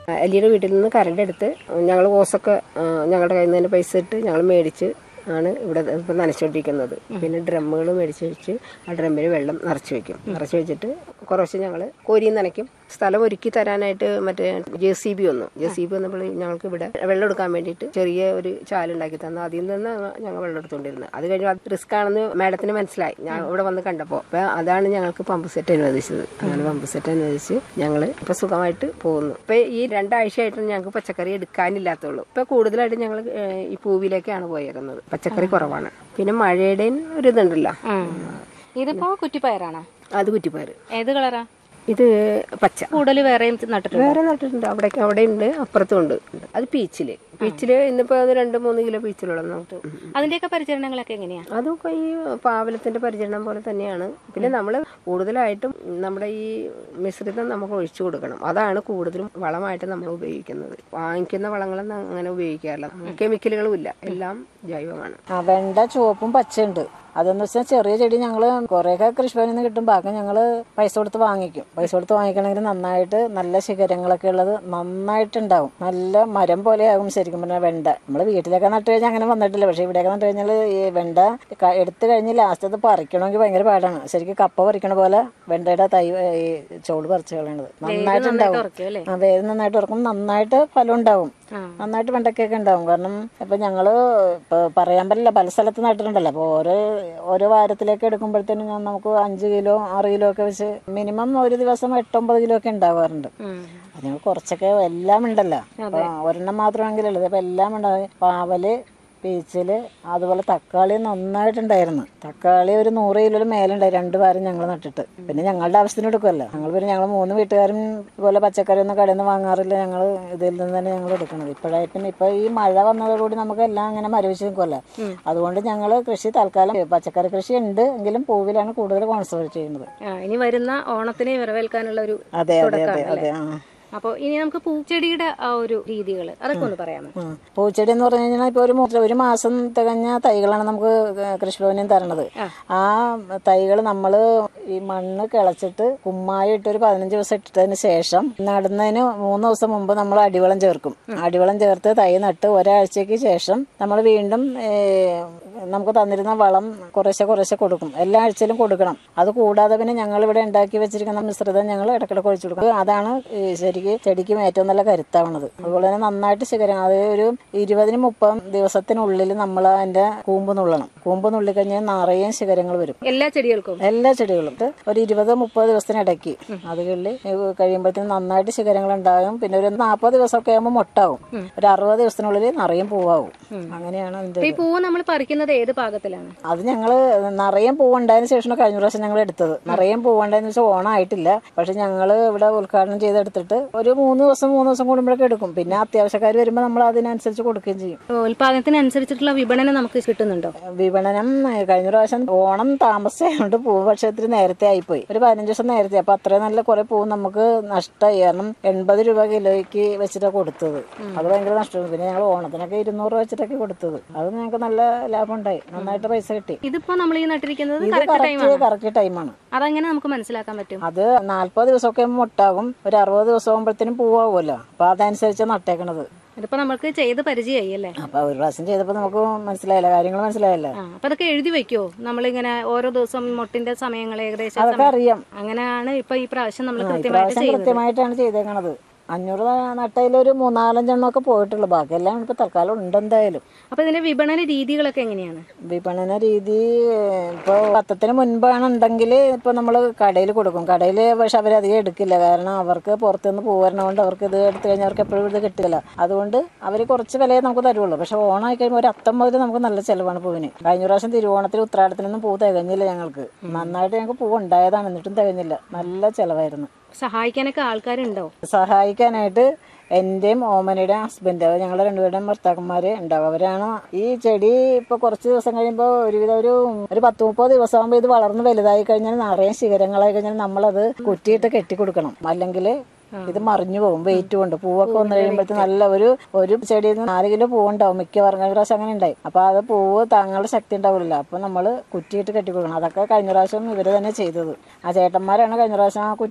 എലിയുടെ വീട്ടിൽ നിന്ന് കറണ്ട് എടുത്ത് ഞങ്ങൾ ഓസൊക്കെ ആ, ഞങ്ങളുടെ കയ്യിൽ നിന്ന് തന്നെ പൈസ ഇട്ട് ഞങ്ങൾ മേടിച്ച് ആണ് ഇവിടെ ഇപ്പം നനച്ചുകൊണ്ടിരിക്കുന്നത് പിന്നെ ഡ്രമ്മുകൾ മേടിച്ച് വെച്ച് ആ ഡ്രമ്മിൽ വെള്ളം നിറച്ച് വെക്കും നിറച്ച് വെച്ചിട്ട് കുറച്ച് ഞങ്ങൾ കോരിയും നനയ്ക്കും സ്ഥലം ഒരുക്കി തരാനായിട്ട് മറ്റേ ജെ സി ബി വന്നു ജെ സി ബി വന്നപ്പോൾ ഞങ്ങൾക്ക് ഇവിടെ വെള്ളം എടുക്കാൻ വേണ്ടിയിട്ട് ചെറിയ ഒരു ചാലുണ്ടാക്കി തന്നു അതിൽ നിന്ന് ഞങ്ങൾ വെള്ളം എടുത്തുകൊണ്ടിരുന്നത് അത് കഴിഞ്ഞ് അത് റിസ്ക് ആണെന്ന് മാഡത്തിന് മനസ്സിലായി ഞാൻ ഇവിടെ വന്ന് കണ്ടപ്പോൾ അപ്പോൾ അതാണ് ഞങ്ങൾക്ക് പമ്പ് സെറ്റ് അനുവദിച്ചത് അങ്ങനെ പമ്പ് സെറ്റ് അനുവദിച്ച് ഞങ്ങൾ ഇപ്പൊ സുഖമായിട്ട് പോകുന്നു ഇപ്പൊ ഈ രണ്ടാഴ്ചയായിട്ട് ഞങ്ങൾക്ക് പച്ചക്കറി എടുക്കാനില്ലാത്തുള്ളൂ ഇപ്പൊ കൂടുതലായിട്ട് ഞങ്ങൾ ഈ പൂവിലേക്കാണ് പോയേക്കുന്നത് പച്ചക്കറി കുറവാണ് പിന്നെ മഴയുടെയും ഒരു ഇതുണ്ടല്ലോ ഇതിപ്പോ കുറ്റിപ്പയറാണോ അത് കുറ്റിപ്പയർ ഏത് കളറാ ഇത് പച്ച കൂടുതൽ വേറെയും നട്ടിട്ടുണ്ട് വേറെ നട്ടിട്ടുണ്ട് അവിടെ അവിടെ ഉണ്ട് അപ്പുറത്തും ഉണ്ട് അത് പീച്ചില് പീച്ചില് ഇന്നിപ്പോ അത് രണ്ട് മൂന്ന് കിലോ പീച്ചിലുള്ളത് നമുക്ക് അതിന്റെയൊക്കെ പരിചരണങ്ങളൊക്കെ എങ്ങനെയാ അതൊക്കെ ഈ പാവലത്തിന്റെ പരിചരണം പോലെ തന്നെയാണ് പിന്നെ നമ്മൾ കൂടുതലായിട്ടും നമ്മുടെ ഈ മിശ്രിതം നമുക്ക് ഒഴിച്ചു കൊടുക്കണം അതാണ് കൂടുതലും വളമായിട്ട് നമ്മൾ ഉപയോഗിക്കുന്നത് വാങ്ങിക്കുന്ന വളങ്ങളൊന്നും അങ്ങനെ ഉപയോഗിക്കാറില്ല കെമിക്കലുകളും ഇല്ല എല്ലാം ജൈവമാണ് ആ വെണ്ട ചുവപ്പും പച്ചയുണ്ട് അതെന്ന് വെച്ചാൽ ചെറിയ ചെടി ഞങ്ങൾ കുറേയൊക്കെ കൃഷിഭവനിൽ നിന്ന് കിട്ടും ബാക്കി ഞങ്ങൾ പൈസ കൊടുത്ത് വാങ്ങിക്കും പൈസ കൊടുത്ത് വാങ്ങിക്കണമെങ്കിൽ നന്നായിട്ട് നല്ല ശിഖരങ്ങളൊക്കെ ഉള്ളത് നന്നായിട്ടുണ്ടാവും നല്ല മരം പോലെയാകും ശരിക്കും പറഞ്ഞാൽ വെണ്ട നമ്മൾ വീട്ടിലൊക്കെ നട്ട് കഴിഞ്ഞാൽ അങ്ങനെ വന്നിട്ടില്ല പക്ഷേ ഇവിടെയൊക്കെ നട്ട് കഴിഞ്ഞാൽ ഈ വെണ്ട ക- എടുത്തു കഴിഞ്ഞ് ലാസ്റ്റ് അത് പറിക്കണമെങ്കിൽ ഭയങ്കര പാടാണ് ശരിക്കും കപ്പ പറിക്കണ പോലെ വെണ്ടയുടെ തൈ ഈ ചോട് പറിച്ച് കളയണത് നന്നായിട്ടുണ്ടാവും ഉറക്കും അല്ലേ ആ വേര് നന്നായിട്ട് ഉറക്കും നന്നായിട്ട് ഫലം ഉണ്ടാവും നന്നായിട്ട് വെണ്ടയ്ക്കൊക്കെ ഉണ്ടാവും കാരണം ഇപ്പൊ ഞങ്ങള് ഇപ്പൊ പറയാൻ പറ്റില്ല പല സ്ഥലത്ത് നട്ടിട്ടുണ്ടല്ലോ അപ്പൊ ഓരോ ഓരോ വാരത്തിലേക്ക് എടുക്കുമ്പോഴത്തേനും ഞാൻ നമുക്ക് അഞ്ച് കിലോ ആറ് കിലോ ഒക്കെ വെച്ച് മിനിമം ഒരു ദിവസം എട്ടൊമ്പത് കിലോ ഒക്കെ ഉണ്ടാവാറുണ്ട് അത് ഞങ്ങൾ കുറച്ചൊക്കെ എല്ലാം ഉണ്ടല്ലോ അപ്പൊ ഒരെണ്ണം മാത്രമാണെങ്കിലല്ലേ അപ്പൊ എല്ലാം ഉണ്ടാവും പാവല് പീച്ചില് അതുപോലെ തക്കാളി നന്നായിട്ടുണ്ടായിരുന്നു തക്കാളി ഒരു നൂറ് കിലോ മേലുണ്ടായി രണ്ട് വാരം ഞങ്ങൾ നട്ടിട്ട് പിന്നെ ഞങ്ങളുടെ ആവശ്യത്തിന് എടുക്കുമല്ലോ ഞങ്ങൾ പിന്നെ ഞങ്ങൾ മൂന്ന് വീട്ടുകാരും ഇതുപോലെ പച്ചക്കറി ഒന്നും കടയിൽ നിന്ന് വാങ്ങാറില്ല ഞങ്ങൾ ഇതിൽ നിന്ന് തന്നെ ഞങ്ങൾ എടുക്കണത് ഇപ്പോഴായി പിന്നെ ഇപ്പൊ ഈ മഴ വന്നതോടുകൂടി നമുക്ക് എല്ലാം അങ്ങനെ മരവിച്ച് നിൽക്കുമല്ലോ അതുകൊണ്ട് ഞങ്ങൾ കൃഷി തൽക്കാലം പച്ചക്കറി കൃഷി ഉണ്ട് എങ്കിലും പൂവിലാണ് കൂടുതൽ കോൺസെൻട്രേറ്റ് ചെയ്യുന്നത് ആ, ഇനി വരുന്ന ഓണത്തിന് വരവേൽക്കാനുള്ള ഒരു അതെ അതെ അതെ അതെ ആ അപ്പൊ ഇനി നമുക്ക് പൂച്ചെടിയുടെ ആ ഒരു രീതികൾ അതൊക്കെ ഒന്ന് പറയാമോ ആ. പൂച്ചെടി എന്ന് പറഞ്ഞു കഴിഞ്ഞാൽ ഇപ്പോൾ ഒരു മു- ഒരു മാസം തികഞ്ഞ തൈകളാണ് നമുക്ക് കൃഷിഭവനിൽ തരണത് ആ തൈകൾ നമ്മൾ ഈ മണ്ണ് കിളച്ചിട്ട് കുമ്മായി ഇട്ട് ഒരു പതിനഞ്ച് ദിവസം ഇട്ടതിന് ശേഷം നടുന്നതിന് മൂന്ന് ദിവസം മുമ്പ് നമ്മൾ അടിവളം ചേർക്കും അടിവളം ചേർത്ത് തൈ നട്ട് ഒരാഴ്ചയ്ക്ക് ശേഷം നമ്മൾ വീണ്ടും ഏ, നമുക്ക് തന്നിരുന്ന വളം കുറേശ്ശെ കുറേശ്ശെ കൊടുക്കും എല്ലാ ആഴ്ചയിലും കൊടുക്കണം അത് കൂടാതെ പിന്നെ ഞങ്ങൾ ഇവിടെ ഉണ്ടാക്കി വെച്ചിരിക്കുന്ന മിശ്രിതം ഞങ്ങൾ ഇടയ്ക്കിടയ്ക്ക് ഒഴിച്ചു കൊടുക്കും അതാണ് ഈ ശരിക്ക് ചെടിക്കും ഏറ്റവും നല്ല കരുത്താവണത് അതുപോലെ തന്നെ നന്നായിട്ട് ശിഖരം അത് ഒരു ഇരുപതിന് മുപ്പത് ദിവസത്തിനുള്ളിൽ നമ്മൾ അതിന്റെ കൂമ്പ് നുള്ളണം കൂമ്പ് നുള്ളിക്കഴിഞ്ഞാൽ നിറയെ ശിഖരങ്ങൾ വരും എല്ലാ ചെടികൾക്കും എല്ലാ ചെടികളും ഇത് ഒരു ഇരുപത് മുപ്പത് ദിവസത്തിനിടയ്ക്ക് അത് കിള്ളി കഴിയുമ്പോഴത്തേനും നന്നായിട്ട് ശിഖരങ്ങൾ ഉണ്ടാകും പിന്നെ ഒരു നാൽപ്പത് ദിവസമൊക്കെ ആകുമ്പോൾ മൊട്ടാവും ഒരു അറുപത് ദിവസത്തിനുള്ളിൽ നിറയും പൂവാകും അങ്ങനെയാണ് അതിന്റെ ഈ പൂവ് നമ്മൾ പറിക്കുന്നത് ഏത് പാകത്തിലാണ് അത് ഞങ്ങള് നിറയെ പൂവുണ്ടായതിനു ശേഷമാണ് കഴിഞ്ഞ പ്രാവശ്യം ഞങ്ങൾ എടുത്തത് നിറയെ പൂവുണ്ടായെന്ന് വെച്ചാൽ ഓണമായിട്ടില്ല പക്ഷെ ഞങ്ങള് ഇവിടെ ഉദ്ഘാടനം ചെയ്തെടുത്തിട്ട് ഒരു മൂന്ന് ദിവസം മൂന്ന് ദിവസം കൂടുമ്പോഴൊക്കെ എടുക്കും പിന്നെ അത്യാവശ്യക്കാർ വരുമ്പോൾ നമ്മൾ അതിനനുസരിച്ച് കൊടുക്കുകയും ചെയ്യും ഉൽപാദനത്തിനനുസരിച്ചിട്ടുള്ള വിപണനം നമുക്ക് കിട്ടുന്നുണ്ടോ വിപണനം ഏഹ്, കഴിഞ്ഞ പ്രാവശ്യം ഓണം താമസിച്ചായതുകൊണ്ട് പൂവ് പക്ഷേ ഇത്തിരി നേരത്തെ ആയിപ്പോയി ഒരു പതിനഞ്ച് ദിവസം നേരത്തെ അപ്പൊ അത്രയും നല്ല കുറെ പൂവ് നമുക്ക് നഷ്ടമായി കാരണം എൺപത് രൂപ കിലോയ്ക്ക് വെച്ചിട്ടാണ് കൊടുത്തത് അത് ഭയങ്കര നഷ്ടമാണ് പിന്നെ ഞങ്ങൾ ഓണത്തിനൊക്കെ ഇരുന്നൂറ് രൂപ വെച്ചിട്ടൊക്കെ കൊടുത്തത് അത് ഞങ്ങൾക്ക് നല്ല ലാഭം ഉണ്ടായി നന്നായിട്ട് പൈസ കിട്ടി ഇതിപ്പോ നമ്മൾ ഈ നട്ടിരിക്കുന്നത് ഇത് കറക്റ്റ് കറക്റ്റ് ടൈമാണ് കറക്റ്റ് ടൈമാണ് അതെങ്ങനെ നമുക്ക് മനസ്സിലാക്കാൻ പറ്റും അത് നാല്പത് ദിവസമൊക്കെ മുട്ടാകും ഒരു അറുപത് ദിവസം ആകുമ്പോഴത്തേനും പൂവാകുമല്ലോ അപ്പൊ അതനുസരിച്ച് നട്ടേക്കണത് ഇതിപ്പോ നമുക്ക് ചെയ്ത് പരിചയമായി അല്ലേ അപ്പൊ ഒരു പ്രാവശ്യം ചെയ്തപ്പോ നമുക്ക് മനസ്സിലായില്ല കാര്യങ്ങൾ മനസ്സിലായില്ല ആ അപ്പൊ അതൊക്കെ എഴുതി വെക്കോ നമ്മളിങ്ങനെ ഓരോ ദിവസം മുട്ടിന്റെ സമയങ്ങൾ ഏകദേശം അതൊക്കെ സമയം- അറിയാം അങ്ങനെയാണ് ഇപ്പൊ ഈ പ്രാവശ്യം നമ്മൾ ആ, കൃത്യമായിട്ട് ഇപ്രാവശ്യം ചെയ്യുന്നത് കൃത്യമായിട്ടാണ് ചെയ്തേക്കണത് അഞ്ഞൂറ് നട്ടയിൽ ഒരു മൂന്നാലഞ്ചെണ്ണം ഒക്കെ പോയിട്ടുള്ളൂ ബാക്കിയെല്ലാം ഇപ്പൊ തൽക്കാലം ഉണ്ടെന്തായാലും അപ്പൊ ഇതിന്റെ വിപണന രീതികളൊക്കെ എങ്ങനെയാണ് വിപണന രീതി ഇപ്പോൾ പത്തത്തിന് മുൻപാണ് ഉണ്ടെങ്കിൽ ഇപ്പോൾ നമ്മൾ കടയിൽ കൊടുക്കും കടയിൽ പക്ഷെ അവരധികം എടുക്കില്ല കാരണം അവർക്ക് പുറത്തുനിന്ന് പോരണതുകൊണ്ട് അവർക്ക് ഇത് എടുത്തു കഴിഞ്ഞാൽ അവർക്ക് എപ്പോഴും ഇത് കിട്ടില്ല അതുകൊണ്ട് അവർ കുറച്ച് വിലയെ നമുക്ക് തരുള്ളൂ പക്ഷെ ഓണമായി കഴിയുമ്പോൾ ഒരു അത്തം മുതൽ നമുക്ക് നല്ല ചിലവാണ് പൂവിന് കഴിഞ്ഞ പ്രാവശ്യം തിരുവോണത്തിന് ഉത്രാടത്തിനൊന്നും പൂ തികഞ്ഞില്ല ഞങ്ങൾക്ക് നന്നായിട്ട് ഞങ്ങൾക്ക് പൂ ഉണ്ടായതാണ് എന്നിട്ടും തികഞ്ഞില്ല നല്ല ചിലവായിരുന്നു സഹായിക്കാനൊക്കെ ആൾക്കാരുണ്ടോ സഹായിക്കാനായിട്ട് എന്റെയും ഓമനയുടെയും ഹസ്ബൻഡ് അത് ഞങ്ങളുടെ രണ്ടുപേരുടെയും ഭർത്താക്കന്മാര് ഉണ്ടാവും അവരാണ് ഈ ചെടി ഇപ്പൊ കുറച്ച് ദിവസം കഴിയുമ്പോൾ ഒരുവിധം ഒരു ഒരു പത്ത് മുപ്പത് ദിവസം ആകുമ്പോൾ ഇത് വളർന്ന് വലുതായി കഴിഞ്ഞാൽ നിറയെ ശിഖരങ്ങളായി കഴിഞ്ഞാൽ നമ്മളത് കുറ്റിയിട്ട് കെട്ടി കൊടുക്കണം അല്ലെങ്കിൽ ഇത് മറിഞ്ഞു പോകും വെയിറ്റ് കൊണ്ട് പൂവൊക്കെ വന്നു കഴിയുമ്പോഴത്തെ നല്ല ഒരു ഒരു ചെടിയിൽ നിന്ന് നാല് കിലോ പൂവുണ്ടാവും മിക്കവാറും കഴിഞ്ഞ പ്രാവശ്യം അങ്ങനെ ഉണ്ടായി അപ്പൊ അത് പൂവ് താങ്കളുടെ ശക്തി ഉണ്ടാവില്ല അപ്പൊ നമ്മൾ കുറ്റിയിട്ട് കെട്ടി കൊടുക്കണം അതൊക്കെ കഴിഞ്ഞ പ്രാവശ്യം ഇവര് തന്നെ ചെയ്തത് ആ ചേട്ടന്മാരാണ് കഴിഞ്ഞ പ്രാവശ്യം ആ കുറ്റി